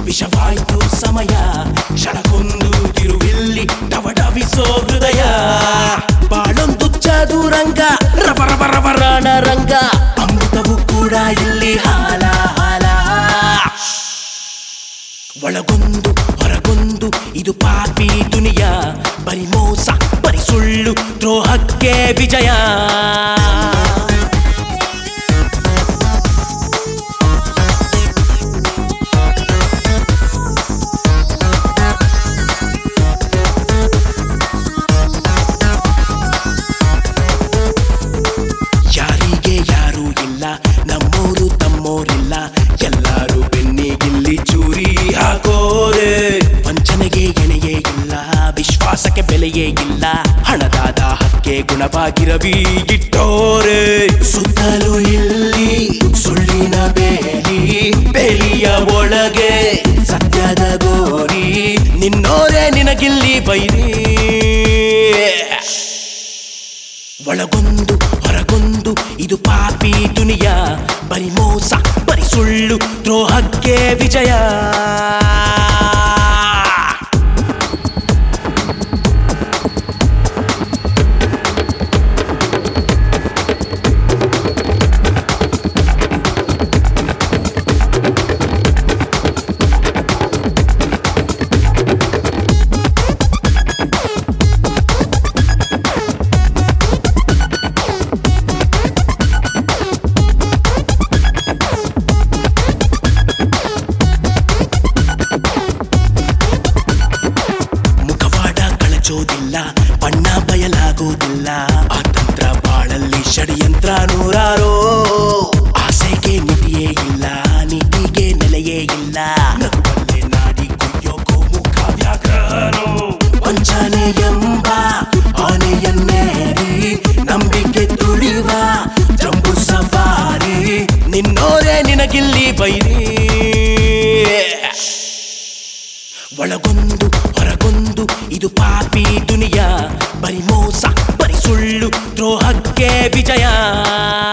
ವಿಷವಾಯ್ತು ಸಮಯ ಕ್ಷಣಕ್ಕೊಂದು ತಿರುವಿಲ್ಲಿ ಡವಡವಿಸೋ ಹೃದಯ ಬಾಳೊಂದು ಚದುರಂಗ ರಬ ರಬ ರಬ ರಣರಂಗ ಅಮೃತವು ಕೂಡ ಇಲ್ಲಿ ಹಾಲ ಹಾಲ ಒಳಗೊಂದು ಹೊರಗೊಂದು ಇದು ಪಾಪಿ ದುನಿಯ ಬರಿ ಮೋಸ ಬರಿ ಸುಳ್ಳು ದ್ರೋಹಕ್ಕೆ ವಿಜಯ ಯಾರಿಗೆ ಯಾರೂ ಇಲ್ಲ ನಮ್ಮೋರು ತಮ್ಮೋರಿಲ್ಲ ಎಲ್ಲರೂ ಬೆನ್ನಿಗಿಲ್ಲಿ ಚೂರಿ ಹಾಕೋರೆ ವಂಚನೆಗೆ ಎಣೆಯೇ ಇಲ್ಲ ವಿಶ್ವಾಸಕ್ಕೆ ಬೆಲೆಯೇ ಇಲ್ಲ ಹಣದಾದ ಹಕ್ಕೆ ಗುಣವಾಗಿರವಿ ಇಟ್ಟೋರೆ ಸುತ್ತಲೂ ಇಲ್ಲಿ ಸುಳ್ಳಿನ ಬೇಲಿ ಬೇಲಿಯ ಒಳಗೆ ಸತ್ಯದ ಗೋರಿ ನಿನ್ನೋರೆ ನಿನಗಿಲ್ಲಿ ಬೈರಿ ಒಳಗೊಂದು ಹೊರಗೊಂದು ಇದು ಪಾಪಿ ದುನಿಯ ಬರಿ ಮೋಸ ಬರಿ ಸುಳ್ಳು ದ್ರೋಹಕ್ಕೆ ವಿಜಯ ಮುಖವಾಡ ಕಳಚೋದಿಲ್ಲ ಬಣ್ಣ ಬಯಲಾಗೋದಿಲ್ಲ ಆ ತಂತ್ರ ಬಾಳಲ್ಲಿ ಷಡ್ಯಂತ್ರ ನೂರಾರೋ ಆಸೆಗೆ ಮಿತಿಯೇ ಇಲ್ಲ ನೀತಿಗೆ ನೆಲೆಯೇ ಇಲ್ಲ ನಗುವಲ್ಲೇ ನಾಡಿ ಕುಯ್ಯೋಕೋ ಮುಖ ವ್ಯಾಘ್ರನೋ ವಂಚನೆ ಎಂಬ ಆನೆಯನ್ನೇರಿ ನಂಬಿಕೆ ತುಳಿವ ಜಂಬು ಸವಾರಿ ನಿನ್ನೋರೇ ನಿನಗಿಲ್ಲಿ ಬೈರಿ ಒಳಗೊಂದು ಹೊರಗೊಂದು ಇದು ಪಾಪಿ ದುನಿಯ ಬರಿ ಮೋಸ ಬರಿ ಸುಳ್ಳು ದ್ರೋಹಕ್ಕೆ ವಿಜಯ